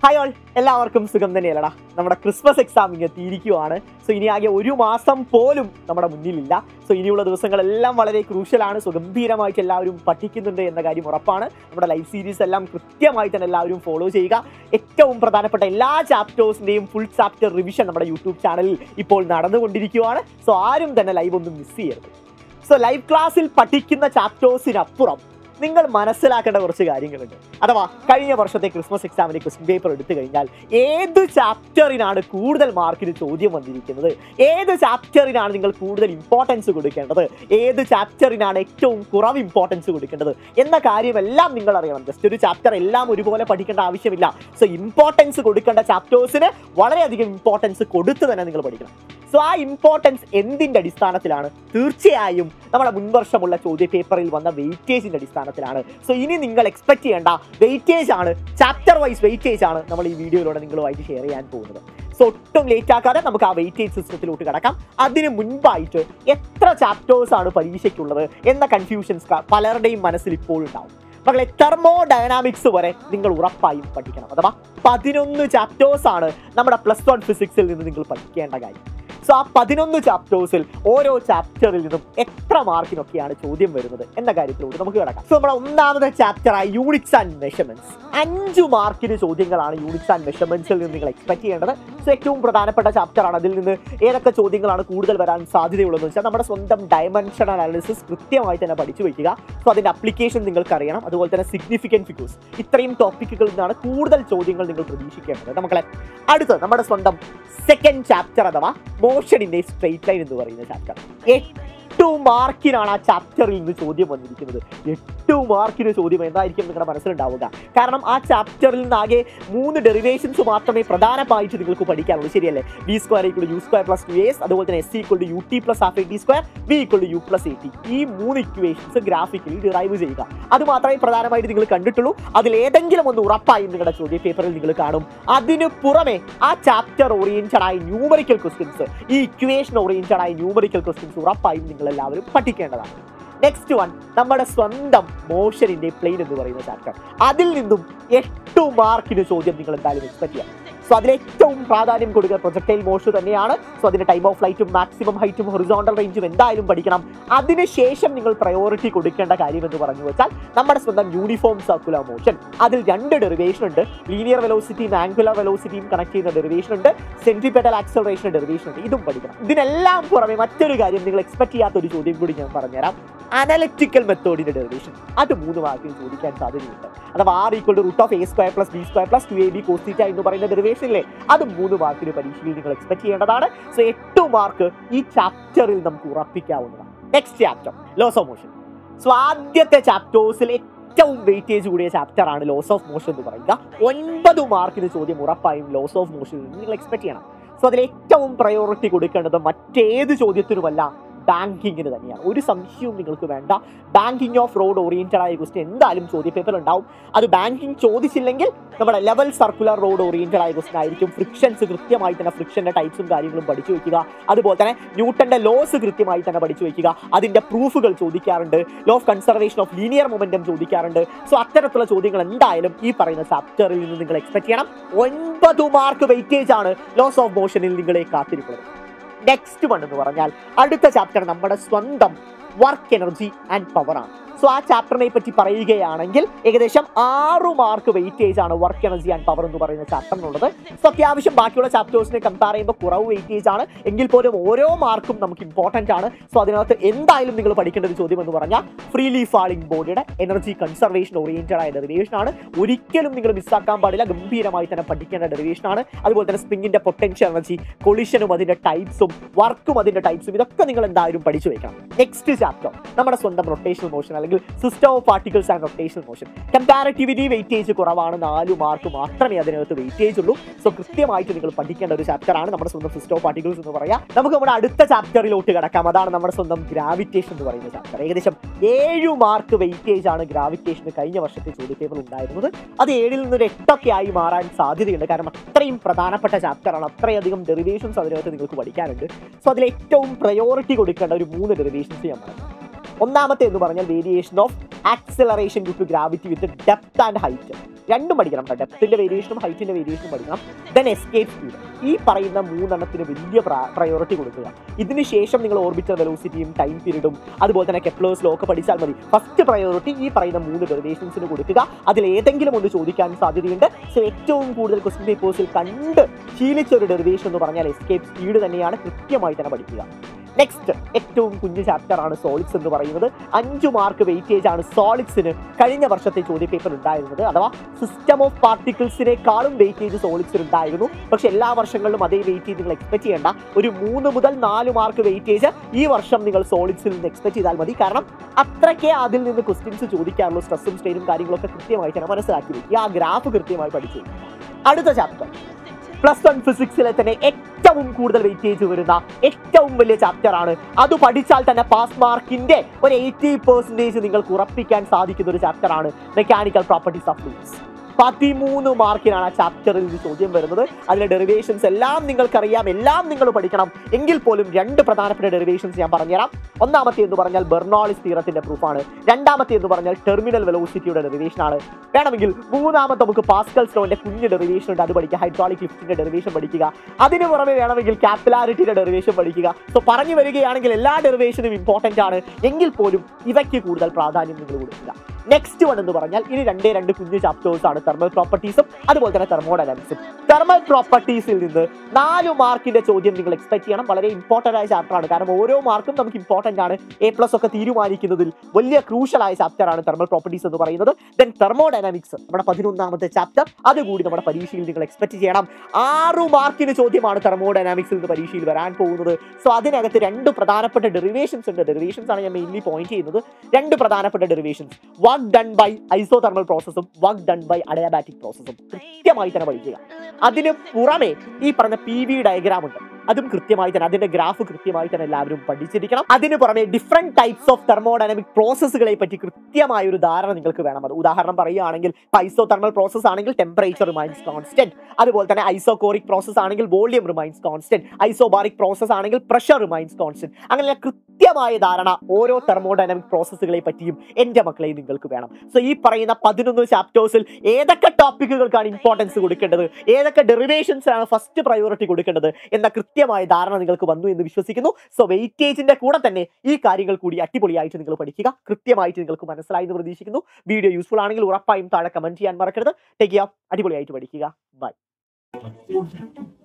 Hi all എല്ലാവർക്കും സുഖം തന്നെയല്ലടാ നമ്മുടെ ക്രിസ്മസ് എക്സാം ഇങ്ങ് എത്തിയിരിക്കുവാണ് സോ ഇനി ആകെ ഒരു മാസം പോലും നമ്മുടെ മുന്നിലില്ല സോ ഇനിയുള്ള ദിവസങ്ങളെല്ലാം വളരെ ക്രൂഷ്യലാണ് സോ ഗംഭീരമായിട്ട് എല്ലാവരും പഠിക്കുന്നുണ്ട് എന്ന കാര്യം ഉറപ്പാണ് നമ്മുടെ ലൈവ് സീരീസ് എല്ലാം കൃത്യമായി തന്നെ എല്ലാവരും ഫോളോ ചെയ്യുക ഏറ്റവും പ്രധാനപ്പെട്ട എല്ലാ ചാപ്റ്റേഴ്സിന്റെയും ഫുൾ ചാപ്റ്റർ റിവിഷൻ നമ്മുടെ യൂട്യൂബ് ചാനലിൽ ഇപ്പോൾ നടന്നുകൊണ്ടിരിക്കുകയാണ് സോ ആരും തന്നെ ലൈവ് ഒന്നും മിസ് ചെയ്യരുത് സോ ലൈവ് ക്ലാസ്സിൽ പഠിക്കുന്ന ചാപ്റ്റേഴ്സിനപ്പുറം നിങ്ങൾ മനസ്സിലാക്കേണ്ട കുറച്ച് കാര്യങ്ങളുണ്ട് അഥവാ കഴിഞ്ഞ വർഷത്തെ ക്രിസ്മസ് എക്സാമിന്റെ ക്വസ്റ്റ്യൻ പേപ്പർ എടുത്തു കഴിഞ്ഞാൽ ഏത് ചാപ്റ്ററിനാണ് കൂടുതൽ മാർക്കിന് ചോദ്യം വന്നിരിക്കുന്നത് ഏത് ചാപ്റ്ററിനാണ് നിങ്ങൾ കൂടുതൽ ഇമ്പോർട്ടൻസ് കൊടുക്കേണ്ടത് ഏത് ചാപ്റ്ററിനാണ് ഏറ്റവും കുറവ് ഇമ്പോർട്ടൻസ് കൊടുക്കേണ്ടത് എന്ന കാര്യമെല്ലാം നിങ്ങൾ അറിയണം ജസ്റ്റ് ഒരു ചാപ്റ്റർ എല്ലാം ഒരുപോലെ പഠിക്കേണ്ട ആവശ്യമില്ല സോ ഇമ്പോർട്ടൻസ് കൊടുക്കേണ്ട ചാപ്റ്റേഴ്സിന് വളരെയധികം ഇമ്പോർട്ടൻസ് കൊടുത്ത് തന്നെ നിങ്ങൾ പഠിക്കണം സോ ആ ഇമ്പോർട്ടൻസ് എന്തിന്റെ അടിസ്ഥാനത്തിലാണ് തീർച്ചയായും നമ്മുടെ മുൻവർഷമുള്ള ചോദ്യ പേപ്പറിൽ വന്ന വെയിറ്റേജിന്റെ അടിസ്ഥാനത്തിലാണ് സോ ഇനി നിങ്ങൾ എക്സ്പെക്ട് ചെയ്യേണ്ട വെയിറ്റേജ് ആണ് ചാപ്റ്റർ വൈസ് വെയിറ്റേജ് ആണ് നമ്മൾ ഈ വീഡിയോയിലൂടെ നിങ്ങളുമായിട്ട് ഷെയർ ചെയ്യാൻ പോകുന്നത് സോ ഒട്ടും ലേറ്റ് ആക്കാതെ നമുക്ക് ആ വെയിറ്റേജ് സിസ്റ്റത്തിലോട്ട് കിടക്കാം അതിന് മുൻപായിട്ട് എത്ര ചാപ്റ്റേഴ്സ് ആണ് പരീക്ഷയ്ക്കുള്ളത് എന്ന കൺഫ്യൂഷൻസ് പലരുടെയും മനസ്സിൽ ഇപ്പോൾ ഉണ്ടാവും മകളെ തെർമോ ഡയനാമിക്സ് വരെ നിങ്ങൾ ഉറപ്പായും പഠിക്കണം അഥവാ പതിനൊന്ന് ചാപ്റ്റേഴ്സ് ആണ് നമ്മുടെ പ്ലസ് വൺ ഫിസിക്സിൽ നിന്ന് നിങ്ങൾ പഠിക്കേണ്ട കാര്യം സോ ആ പതിനൊന്ന് ചാപ്റ്റേഴ്സിൽ ഓരോ ചാപ്റ്ററിൽ നിന്നും എത്ര മാർക്കിനൊക്കെയാണ് ചോദ്യം വരുന്നത് എന്ന കാര്യത്തിലൂടെ നമുക്ക് കിടക്കാം സോ നമ്മുടെ ഒന്നാമത്തെ ചാപ്റ്ററായ യൂണിറ്റ്സ് ആൻഡ് മെഷർമെന്റ്സ് അഞ്ചു മാർക്കിന് ചോദ്യങ്ങളാണ് യൂണിറ്റ്സ് ആൻഡ് മെഷർമെന്റ്സിൽ നിന്ന് നിങ്ങൾ എക്സ്പെക്ട് ചെയ്യേണ്ടത് സോ ഏറ്റവും പ്രധാനപ്പെട്ട ചാപ്റ്ററാണ് അതിൽ നിന്ന് ഏതൊക്കെ ചോദ്യങ്ങളാണ് കൂടുതൽ വരാൻ സാധ്യതയുള്ളതെന്ന് വെച്ചാൽ നമ്മുടെ സ്വന്തം ഡയമെൻഷൻ അനാലിസിസ് കൃത്യമായി തന്നെ പഠിച്ചു വയ്ക്കുക സോ അതിന്റെ അപ്ലിക്കേഷൻ നിങ്ങൾക്ക് അറിയണം അതുപോലെ തന്നെ സിഗ്നിഫിക്കൻറ്റ് ഫിഗേഴ്സ് ഇത്രയും ടോപ്പിക്കുകളിൽ നിന്നാണ് കൂടുതൽ ചോദ്യങ്ങൾ നിങ്ങൾ പ്രതീക്ഷിക്കേണ്ടത് നമ്മളെ അടുത്ത് നമ്മുടെ സ്വന്തം സെക്കൻഡ് ചാപ്റ്റർ അഥവാ മോഷനിന്റെ സ്ട്രെയിറ്റ് ലൈൻ എന്ന് പറയുന്ന ചാപ്റ്റർ എട്ട് മാർക്കിനാണ് ആ ചാപ്റ്ററിൽ നിന്ന് ചോദ്യം വന്നിരിക്കുന്നത് എട്ട് മാർക്കിന് ചോദ്യം എന്തായിരിക്കും നിങ്ങളുടെ മനസ്സിലുണ്ടാവുക കാരണം ആ ചാപ്റ്ററിൽ നിന്ന് ആകെ മൂന്ന് ഡെറിവേഷൻസ് മാത്രമേ പ്രധാനമായിട്ട് നിങ്ങൾക്ക് പഠിക്കാനുള്ളൂ ശരിയല്ലേ B square equal U square plus two S അതുപോലെ തന്നെ S C equal U T plus half A T square B equal U plus A T ഈ മൂന്ന് ഇക്വേഷൻസ് ഗ്രാഫിക്കലി ഡിറൈവ് ചെയ്യുക അത് മാത്രമേ പ്രധാനമായിട്ട് നിങ്ങൾ കണ്ടിട്ടുള്ളൂ അതിൽ ഏതെങ്കിലും ഒന്ന് ഉറപ്പായും നിങ്ങളുടെ ചോദ്യ പേപ്പറിൽ നിങ്ങൾ കാണും അതിന് പുറമെ ആ ചാപ്റ്റർ ഓറിയന്റഡ് ആയ ന്യൂമറിക്കൽ ക്വസ്റ്റ്യൻസ് ഈ ഇക്വേഷൻ ഓറിയന്റഡ് ആയ ന്യൂമറിക്കൽ ക്വസ്റ്റ്യൻസ് ഉറപ്പായും നിങ്ങൾ എല്ലാവരും പഠിക്കേണ്ടതാണ് നെക്സ്റ്റ് വൺ നമ്മുടെ സ്വന്തം മോഷനിന്റെ പ്ലെയിൻ എന്ന് പറയുന്ന ചാപ്റ്റർ അതിൽ നിന്നും എട്ട് മാർക്കിന് ചോദ്യം നിങ്ങൾ എന്തായാലും എക്സ്പെക്ട് ചെയ്യാം സോ അതിൽ ഏറ്റവും പ്രാധാന്യം കൊടുക്കുക പ്രൊജക്ടൈൽ മോഷൻ തന്നെയാണ് സോ അതിന്റെ ടൈം ഓഫ് ഫ്ലൈറ്റും മാക്സിമം ഹൈറ്റും ഹൊറിസോണ്ടൽ റേഞ്ചും എന്തായാലും പഠിക്കണം അതിനുശേഷം നിങ്ങൾ പ്രയോറിറ്റി കൊടുക്കേണ്ട കാര്യം എന്ന് പറഞ്ഞു വെച്ചാൽ നമ്മുടെ സ്വന്തം യൂണിഫോം സർക്കുലർ മോഷൻ അതിൽ രണ്ട് ഡെറിവേഷൻ ഉണ്ട് ലീനിയർ വെലോസിറ്റിയും ആംഗുലർ വെലോസിറ്റിയും കണക്ട് ചെയ്യുന്ന ഡെറിവേഷൻ ഉണ്ട് സെൻട്രിപെറ്റൽ ആക്സലറേഷൻ ഡെറിവേഷൻ ഉണ്ട് ഇതും പഠിക്കണം ഇതിനെല്ലാം പുറമെ മറ്റൊരു കാര്യം നിങ്ങൾ എക്സ്പെക്ട് ചെയ്യാത്ത ഒരു ചോദ്യം കൂടി ഞാൻ പറഞ്ഞുതരാം അനലറ്റിക്കൽ മെത്തേഡിന്റെ ഡെറിവേഷൻ അത് മൂന്ന് മാർക്കിൽ ചോദിക്കാൻ സാധ്യതയുണ്ട് അഥവാ R equal to root of A square plus B square plus two A B cos theta എന്ന് പറയുന്ന ഡെറിവേഷനിലെ അത് മൂന്ന് മാർക്കിന് പരീക്ഷയിൽ നിങ്ങൾ എക്സ്പെക്ട് ചെയ്യേണ്ടതാണ് സോ എട്ട് മാർക്ക് ഈ ചാപ്റ്ററിൽ നമുക്ക് ഉറപ്പിക്കാവുന്നതാണ് next chapter laws of motion so ആദ്യത്തെ ചാപ്റ്റേഴ്സിൽ ഏറ്റവും വെയിറ്റേജ് കൂടിയ ചാപ്റ്റർ ആണ് ലോസ് ഓഫ് മോഷൻ എന്ന് പറയുക ഒൻപത് മാർക്കിന് ചോദ്യം ഉറപ്പായും ലോസ് ഓഫ് മോഷനിൽ നിന്ന് നിങ്ങൾ എക്സ്പെക്ട് ചെയ്യണം സോ അതിൽ ഏറ്റവും പ്രയോറിറ്റി കൊടുക്കേണ്ടത് മറ്റേത് ചോദ്യത്തിനുമല്ല ബാങ്കിങ്ങിന് തന്നെയാണ് ഒരു സംശയവും നിങ്ങൾക്ക് വേണ്ട ബാങ്കിങ് ഓഫ് റോഡ് ഓറിയന്റഡ് ആയ ക്വസ്റ്റ്യൻ എന്തായാലും ചോദ്യ പേപ്പർ ഉണ്ടാവും അത് ബാങ്കിങ് ചോദിച്ചില്ലെങ്കിൽ നമ്മുടെ ലെവൽ സർക്കുലർ റോഡ് ഓറിയന്റഡ് ആയ ക്വസ്റ്റ്യൻ ആയിരിക്കും ഫ്രിക്ഷൻസ് കൃത്യമായി തന്നെ ഫ്രിക്ഷന്റെ ടൈപ്സും കാര്യങ്ങളും പഠിച്ചു വെക്കുക അതുപോലെ തന്നെ ന്യൂട്ടന്റെ ലോസ് കൃത്യമായി തന്നെ പഠിച്ചു വെക്കുക അതിന്റെ പ്രൂഫുകൾ ചോദിക്കാറുണ്ട് law of conservation of linear momentum ചോദിക്കാറുണ്ട് സോ അത്തരത്തിലുള്ള ചോദ്യങ്ങൾ എന്തായാലും ഈ പറയുന്ന ചാപ്റ്ററിൽ നിന്ന് നിങ്ങൾ എക്സ്പെക്ട് ചെയ്യണം ഒൻപത് മാർക്ക് വെയിറ്റേജ് ആണ് ലോസ് ഓഫ് മോഷനിൽ നിങ്ങളെ കാത്തിരിക്കുന്നത് നെക്സ്റ്റ് വൺ എന്ന് പറഞ്ഞാൽ അടുത്ത ചാപ്റ്റർ നമ്മുടെ സ്വന്തം വർക്ക് എനർജി ആൻഡ് പവർ ആണ് സോ ആ ചാപ്റ്ററിനെ പറ്റി പറയുകയാണെങ്കിൽ ഏകദേശം ആറു മാർക്ക് വെയിറ്റേജ് ആണ് വർക്ക് എനർജി ആൻഡ് പവർ എന്ന് പറയുന്ന ചാപ്റ്ററിനുള്ളത് സോ അത്യാവശ്യം ബാക്കിയുള്ള ചാപ്റ്റേഴ്സിനെ കമ്പയർ ചെയ്യുമ്പോൾ കുറവ് വെയിറ്റേജ് ആണ് എങ്കിൽ പോലും ഓരോ മാർക്കും നമുക്ക് ഇമ്പോർട്ടന്റ് ആണ് സോ അതിനകത്ത് എന്തായാലും നിങ്ങൾ പഠിക്കേണ്ട ഒരു ചോദ്യം എന്ന് പറഞ്ഞാൽ ഫ്രീലി ഫാളിംഗ് ബോഡിയുടെ എനർജി കൺസർവേഷൻ ഓറിയന്റഡ് ആയ ഡെറിവേഷൻ ആണ് ഒരിക്കലും നിങ്ങൾ മിസ്സാക്കാൻ പാടില്ല ഗംഭീരമായി തന്നെ പഠിക്കേണ്ട ഡെറിവേഷൻ ആണ് അതുപോലെ തന്നെ സ്പ്രിങ്ങിന്റെ പൊട്ടൻഷ്യൽ എനർജി കൊളിഷനും അതിന്റെ ടൈപ്സും വർക്കും അതിന്റെ ടൈപ്സും ഇതൊക്കെ നിങ്ങൾ എന്തായാലും പഠിച്ചു വെക്കണം നെക്സ്റ്റ് ചാപ്റ്റർ നമ്മുടെ സ്വന്തം റൊട്ടേഷണൽ മോഷൻ അല്ലെങ്കിൽ system of particles and rotational motion comparatively weightage കുറവാണ് നാല് മാർക്ക് മാത്രമേ അതിനകത്ത് വെയിറ്റേജ് ഉള്ളൂ സോ കൃത്യമായിട്ട് നിങ്ങൾ പഠിക്കേണ്ട ഒരു ചാപ്റ്റർ ആണ് നമ്മുടെ സ്വന്തം സിസ്റ്റം ഓഫ് പാർട്ടിക്കിൾസ് എന്ന് പറയാം നമുക്ക് നമ്മുടെ അടുത്ത ചാപ്റ്ററിലോട്ട് കിടക്കാം അതാണ് നമ്മുടെ സ്വന്തം ഗ്രാവിറ്റേഷൻ എന്ന് പറയുന്ന ചാപ്റ്റർ ഏകദേശം ഏഴു മാർക്ക് വെയിറ്റേജ് ആണ് ഗ്രാവിറ്റേഷന് കഴിഞ്ഞ വർഷത്തെ ചോദ്യ പേപ്പർ ഉണ്ടായിരുന്നത് അത് ഏഴിൽ നിന്ന് ഒരു എട്ടൊക്കെ ആയി മാറാൻ സാധ്യതയുണ്ട് കാരണം അത്രയും പ്രധാനപ്പെട്ട ചാപ്റ്റർ ആണ് അത്രയധികം ഡെറിവേഷൻസ് അതിനകത്ത് നിങ്ങൾക്ക് പഠിക്കാനുണ്ട് സോ അതിൽ ഏറ്റവും പ്രയോറിറ്റി കൊടുക്കേണ്ട ഒരു മൂന്ന് ഡെറിവേഷൻസ് ഞാൻ പറഞ്ഞു ഒന്നാമത്തെ എന്ന് പറഞ്ഞാൽ variation of acceleration due to gravity with depth and height രണ്ടും പഠിക്കണം ഡെപ്തിന്റെ വേരിയേഷനും ഹൈറ്റിന്റെ വേരിയേഷനും പഠിക്കണം ദെൻ എസ്കേപ്പ് സ്പീഡ് ഈ പറയുന്ന മൂന്നെണ്ണത്തിന് വലിയ പ്രയോറിറ്റി കൊടുക്കുക ഇതിന് ശേഷം നിങ്ങൾ ഓർബിറ്റൽ വെലോസിറ്റിയും ടൈം പീരീഡും അതുപോലെ തന്നെ കെപ്ലേഴ്സ് ലോ ഒക്കെ പഠിച്ചാൽ മതി ഫസ്റ്റ് പ്രയോറിറ്റി ഈ പറയുന്ന മൂന്ന് ഡെറിവേഷൻസിന് കൊടുക്കുക അതിൽ ഏതെങ്കിലും ഒന്ന് ചോദിക്കാൻ സാധ്യതയുണ്ട് സോ ഏറ്റവും കൂടുതൽ ക്വസ്റ്റ്യൻ പേപ്പേഴ്സിൽ കണ്ട് ശീലിച്ച ഒരു ഡെറിവേഷൻ എന്ന് പറഞ്ഞാൽ എസ്കേപ്പ് സ്പീഡ് തന്നെയാണ് കൃത്യമായി തന്നെ പഠിക്കുക നെക്സ്റ്റ് ഏറ്റവും കുഞ്ഞു ചാപ്റ്റർ ആണ് സോളിഡ്സ് എന്ന് പറയുന്നത് അഞ്ചു മാർക്ക് വെയിറ്റേജ് ആണ് സോളിഡ്സിന് കഴിഞ്ഞ വർഷത്തെ ചോദ്യ പേപ്പർ ഉണ്ടായിരുന്നത് അഥവാ സിസ്റ്റം ഓഫ് പാർട്ടിക്കിൾസിനേക്കാളും വെയിറ്റേജ് സോളിഡ്സിന് ഉണ്ടായിരുന്നു പക്ഷെ എല്ലാ വർഷങ്ങളിലും അതേ വെയിറ്റേജ് നിങ്ങൾ എക്സ്പെക്ട് ചെയ്യേണ്ട ഒരു മൂന്ന് മുതൽ നാല് മാർക്ക് വെയിറ്റേജ് ഈ വർഷം നിങ്ങൾ സോളിഡ്സിൽ നിന്ന് എക്സ്പെക്ട് ചെയ്താൽ മതി കാരണം അത്രയ്ക്കേ അതിൽ നിന്ന് ക്വസ്റ്റ്യൻസ് ചോദിക്കാറുള്ളൂ സ്ട്രെസ്സും സ്ട്രെയിനും കാര്യങ്ങളൊക്കെ കൃത്യമായിട്ട് തന്നെ മനസ്സിലാക്കി വെക്കുക ആ ഗ്രാഫ് കൃത്യമായി പഠിച്ചു വെക്കുക. അടുത്ത ചാപ്റ്റർ പ്ലസ് വൺ ഫിസിക്സിലെ തന്നെ ഏറ്റവും കൂടുതൽ വെയിറ്റേജ് വരുന്ന ഏറ്റവും വലിയ ചാപ്റ്റർ ആണ് അത് പഠിച്ചാൽ തന്നെ പാസ് മാർക്കിന്റെ ഒരു എയ്റ്റി പെർസെന്റേജ് നിങ്ങൾക്ക് ഉറപ്പിക്കാൻ സാധിക്കുന്ന ഒരു ചാപ്റ്റർ ആണ് മെക്കാനിക്കൽ പ്രോപ്പർട്ടീസ് ഓഫ് ഫ്ലൂയിഡ്സ് പതിമൂന്ന് മാർക്കിനാണ് ആ ചാപ്റ്ററിൽ നിന്ന് ചോദ്യം വരുന്നത് അതിലെ ഡെറിവേഷൻസ് എല്ലാം നിങ്ങൾക്കറിയാം എല്ലാം നിങ്ങൾ പഠിക്കണം എങ്കിൽ പോലും രണ്ട് പ്രധാനപ്പെട്ട ഡെറിവേഷൻസ് ഞാൻ പറഞ്ഞുതരാം ഒന്നാമത്തെ എന്ന് പറഞ്ഞാൽ ബെർണോളിസ് തീറത്തിന്റെ പ്രൂഫാണ് രണ്ടാമത്തെ എന്ന് പറഞ്ഞാൽ ടെർമിനൽ വെലോസിറ്റിയുടെ ഡെറിവേഷൻ ആണ് വേണമെങ്കിൽ മൂന്നാമത്തെ നമുക്ക് പാസ്കൽ സ്റ്റോന്റെ കുഞ്ഞ് ഡെറിവേഷൻ ഉണ്ട് അത് പഠിക്കുക ഹൈഡ്രോളിക് ലിഫ്റ്റിന്റെ ഡെറിവേഷൻ പഠിക്കുക അതിന് പുറമെ വേണമെങ്കിൽ കാപ്പിലാരിറ്റിയുടെ ഡെറിവേഷൻ പഠിക്കുക സോ പറഞ്ഞു വരികയാണെങ്കിൽ എല്ലാ ഡെറിവേഷനും ഇമ്പോർട്ടന്റ് ആണ് എങ്കിൽ പോലും ഇവയ്ക്ക് കൂടുതൽ പ്രാധാന്യം നിങ്ങൾ കൊടുക്കുക നെക്സ്റ്റ് വൺ എന്ന് പറഞ്ഞാൽ ഇനി രണ്ടേ രണ്ട് കുഞ്ഞു ചാപ്റ്റേഴ്സ് ആണ് തെർമൽ പ്രോപ്പർട്ടീസും അതുപോലെ തന്നെ തെർമോഡൈനാമിക്സും തെർമൽ പ്രോപ്പർട്ടീസിൽ നിന്ന് നാല് മാർക്കിന്റെ ചോദ്യം നിങ്ങൾ എക്സ്പെക്ട് ചെയ്യണം വളരെ ഇമ്പോർട്ടന്റ് ആയ ചാപ്റ്റർ ആണ് കാരണം ഓരോ മാർക്കും നമുക്ക് ഇമ്പോർട്ടന്റ് ആണ് എ പ്ലസ് ഒക്കെ തീരുമാനിക്കുന്നതിൽ വലിയ ക്രൂഷ്യൽ ആയ ചാപ്റ്റർ ആണ് തെർമൽ പ്രോപ്പർട്ടീസ് എന്ന് പറയുന്നത് ദെൻ തെർമോഡൈനാമിക്സ് നമ്മുടെ പതിനൊന്നാമത്തെ ചാപ്റ്റർ അതുകൂടി നമ്മുടെ പരീക്ഷയിൽ നിങ്ങൾ എക്സ്പെക്ട് ചെയ്യണം ആറു മാർക്കിന് ചോദ്യമാണ് തെർമോഡൈനാമിക്സിൽ നിന്ന് പരീക്ഷയിൽ വരാൻ പോകുന്നത് സോ അതിനകത്ത് രണ്ട് പ്രധാനപ്പെട്ട ഡെറിവേഷൻസ് ഉണ്ട് ഡെറിവേഷൻസ് ആണ് ഞാൻ മെയിൻലി പോയിന്റ് ചെയ്യുന്നത് രണ്ട് പ്രധാനപ്പെട്ട derivations work done by isothermal പ്രോസസ്സും വർക്ക് ഡൺ ബൈ അഡയാബാറ്റിക് പ്രോസസ്സും കൃത്യമായി തന്നെ പഠിക്കുക അതിന് പുറമെ ഈ പറഞ്ഞ പി വി ഡയഗ്രാം ഉണ്ട് അതും കൃത്യമായി തന്നെ അതിന്റെ ഗ്രാഫ് കൃത്യമായി തന്നെ എല്ലാവരും പഠിച്ചിരിക്കണം അതിന് പുറമെ ഡിഫറെന്റ് ടൈപ്സ് ഓഫ് തെർമോഡൈനമിക് പ്രോസസ്സുകളെ പറ്റി കൃത്യമായ ഒരു ധാരണ നിങ്ങൾക്ക് വേണം അത് ഉദാഹരണം പറയുകയാണെങ്കിൽ ഐസോ തെർമൽ പ്രോസസ് ആണെങ്കിൽ ടെമ്പറേച്ചർ റിമൈൻസ് കോൺസ്റ്റന്റ് അതുപോലെ തന്നെ ഐസോകോറിക് പ്രോസസ് ആണെങ്കിൽ volume remains constant isobaric process ആണെങ്കിൽ പ്രഷർ റിമൈൻസ് കോൺസ്റ്റന്റ് അങ്ങനെ കൃത്യമായ ധാരണ ഓരോ തെർമോഡൈനമിക് പ്രോസസ്സുകളെ പറ്റിയും എന്റെ മക്കളെ നിങ്ങൾക്ക് വേണം സോ ഈ പറയുന്ന പതിനൊന്ന് ചാപ്റ്റേഴ്സിൽ ഏതൊക്കെ ടോപ്പിക്കുകൾക്കാണ് ഇമ്പോർട്ടൻസ് കൊടുക്കേണ്ടത് ഏതൊക്കെ ഡെറിവേഷൻസ് ആണ് ഫസ്റ്റ് പ്രയോറിറ്റി കൊടുക്കേണ്ടത് എന്ന കൃത്യമായ ധാരണ നിങ്ങൾക്ക് വന്നു എന്ന് വിശ്വസിക്കുന്നു സോ വെയിറ്റേജിന്റെ കൂടെ തന്നെ ഈ കാര്യങ്ങൾ കൂടി അടിപൊളിയായിട്ട് നിങ്ങൾ പഠിക്കുക കൃത്യമായിട്ട് നിങ്ങൾക്ക് മനസ്സിലായി എന്ന് പ്രതീക്ഷിക്കുന്നു വീഡിയോ യൂസ്ഫുൾ ആണെങ്കിൽ ഉറപ്പായും താഴെ കമന്റ് ചെയ്യാൻ മറക്കരുത് ടേക്ക് ചെയ്യാം അടിപൊളിയായിട്ട് പഠിക്കുക ബൈ